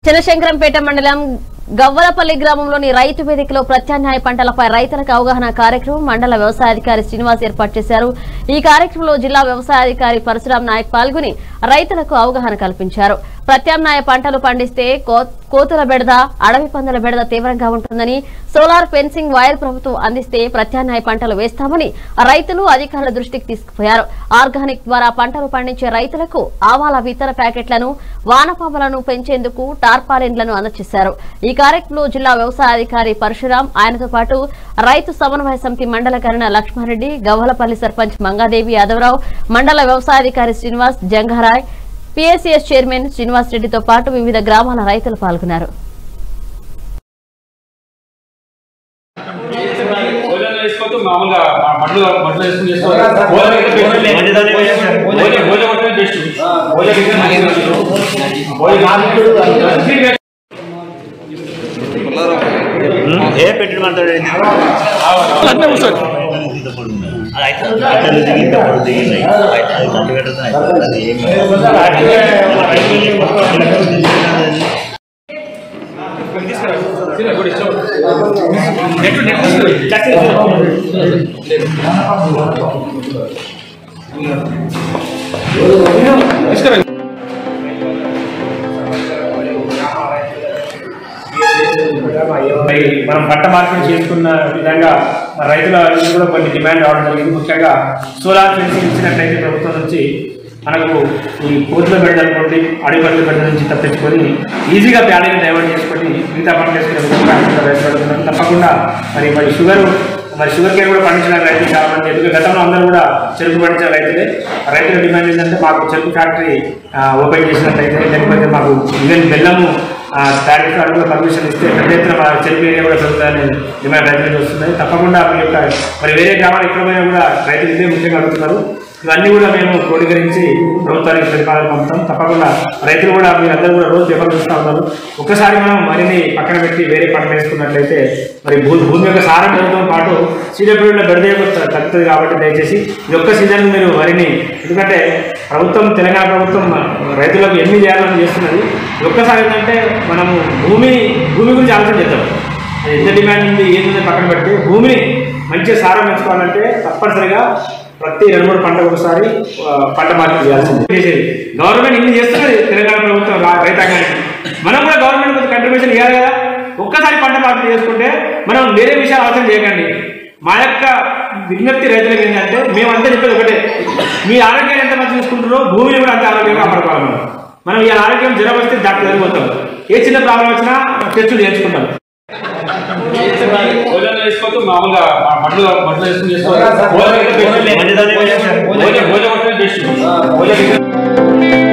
చినశంకరంపేట మండలం గవ్వలపల్లి గ్రామంలోని రైతు వేదికలో ప్రత్యామ్నాయ పంటలపై రైతులకు అవగాహన కార్యక్రమం మండల వ్యవసాయాధికారి శ్రీనివాస్ ఏర్పాటు చేశారు ఈ కార్యక్రమంలో జిల్లా వ్యవసాయాధికారి పరశురాం నాయక్ పాల్గొని రైతులకు అవగాహన కల్పించారు ప్రత్యామ్నాయ పంటలు పండిస్తే కో- కోతుల బెడద అడవి పందుల బెడద తీవ్రంగా ఉంటుందని సోలార్ ఫెన్సింగ్ వైర్ ప్రభుత్వం అందిస్తే ప్రత్యామ్నాయ పంటలు వేస్తామని రైతులు అధికారుల దృష్టికి తీసుకుపోయారు ఆర్గానిక్ ద్వారా పంటలు పండించే రైతులకు ఆవాల విత్తన ప్యాకెట్లను వానపాములను పెంచేందుకు టార్పాలిన్లను అందజేశారు ఈ కార్యక్రమంలో జిల్లా వ్యవసాయ అధికారి పరశురాం ఆయనతో పాటు రైతు సమన్వయ సమితి మండల కరణ లక్ష్మారెడ్డి గవ్వలపల్లి సర్పంచ్ మంగాదేవి యాదవరావు మండల వ్యవసాయాధికారి శ్రీనివాస్ జంగారాయ్ పిఎస్సిఎస్ చైర్మన్ శ్రీనివాస్ రెడ్డితో పాటు వివిధ గ్రామాల రైతులు పాల్గొన్నారు భోజనం వేసుకోవద్దు మామూలుగా మా బట్టలు బట్టలు వేసుకుని చేసుకోవాలి భోజనం అయితే best. భోజనం భోజనం కొట్టడం బెస్ట్ భోజనం అయితే మంచిది. భోజనం ఏ పెట్టమంటాడు మరి మనం పంట మార్పిడి చేసుకున్న విధంగా మన రైతుల నుంచి కూడా కొన్ని డిమాండ్ రావడం జరిగింది ముఖ్యంగా సోలార్ ఫెన్సింగ్ ఇచ్చినట్లయితే ప్రభుత్వం నుంచి మనకు ఈ కోతుల బెడ్డ అనుకోండి అడవి పండ్ల బెడ్డ నుంచి తప్పించుకొని ఈజీగా ప్యాడీని డైవర్ట్ చేసుకొని మిగతా పంట చేసుకునే విధంగా రైతులు పడుతున్నారు తప్పకుండా మరి మరి షుగర్ మరి షుగర్ కేన్ కూడా పండించిన రైతులు చాలా మంది ఎందుకంటే గతంలో అందరూ కూడా చెరుకు పండించిన రైతులే రైతుల డిమాండ్ ఏంటంటే మాకు చెరుకు ఫ్యాక్టరీ ఆ, ఓపెన్ చేసినట్లయితే లేకపోతే మాకు ఈవెన్ బెల్లము ఆ, తయారీ కార్డు కూడా పర్మిషన్ ఇస్తే పెద్ద ఎత్తున మా చెరుకు ఏరియా కూడా పెరుగుతుందని డిమాండ్ రైతుల నుంచి వస్తున్నాయి తప్పకుండా మీ యొక్క మరి వేరే గ్రామాలు ఎక్కడ పోయినా కూడా రైతులు ఇదే ముఖ్యంగా అడుగుతున్నారు ఇవన్నీ కూడా మేము క్రోడీకరించి ప్రభుత్వానికి ప్రతిపాదన పంపుతాం తప్పకుండా రైతులు కూడా మీరందరూ కూడా రోజు పేపర్ చూస్తూ ఉన్నారు ఒక్కసారి మనం మరిన్ని పక్కన పెట్టి వేరే పంట వేసుకున్నట్లయితే మరి భూ భూమి యొక్క సారం పెరుగుతో పాటు సీడబ్ల్యూలో బెడదే తగ్గుతుంది కాబట్టి దయచేసి ఈ ఒక్క సీజన్ మీరు వరిని ఎందుకంటే ప్రభుత్వం తెలంగాణ ప్రభుత్వం రైతులకు ఎన్ని చేయాలని చేస్తున్నది ఈ ఒక్కసారి ఏంటంటే మనము భూమి భూమి గురించి ఆలోచన చేద్దాం అది ఎంత డిమాండ్ ఉంది ఏంటి ఉంది పక్కన పెట్టి భూమిని మంచిగా సారం పెంచుకోవాలంటే తప్పనిసరిగా ప్రతి రెండు మూడు పంటకు ఒకసారి ఆ, పంట మార్పిడి చేయాల్సింది చేసేది గవర్నమెంట్ ఇన్ని చేస్తున్నది తెలంగాణ ప్రభుత్వం రా- రైతాంగానికి మనం కూడా గవర్నమెంట్ కొంచెం కంట్రిబ్యూషన్ ఇవ్వాలి కదా ఒక్కసారి పంట మార్పిడి చేసుకుంటే మనం వేరే విషయాలు ఆలోచన చేయకండి మా యొక్క విజ్ఞప్తి రైతులకు ఏంటంటే మేమంతా చెప్పేది ఒకటే మీ ఆరోగ్యాన్ని ఎంత మంది చూసుకుంటారో భూమిని కూడా అంత ఆరోగ్యంగా కాపాడుకోవాలి మనం మనం ఈ ఆరోగ్యం జ్వరం వస్తే డాక్టర్ దగ్గరికి పోతాం ఏ చిన్న ప్రాబ్లం వచ్చినా టెస్టులు చేయించుకుంటాం భోజనం వేసుకోవద్దు మామూలుగా మా బట్టలు బట్టలు వేసుకుని చేసుకోవాలి భోజనం అయితే best. భోజనం భోజనం కొట్టడం best. భోజనం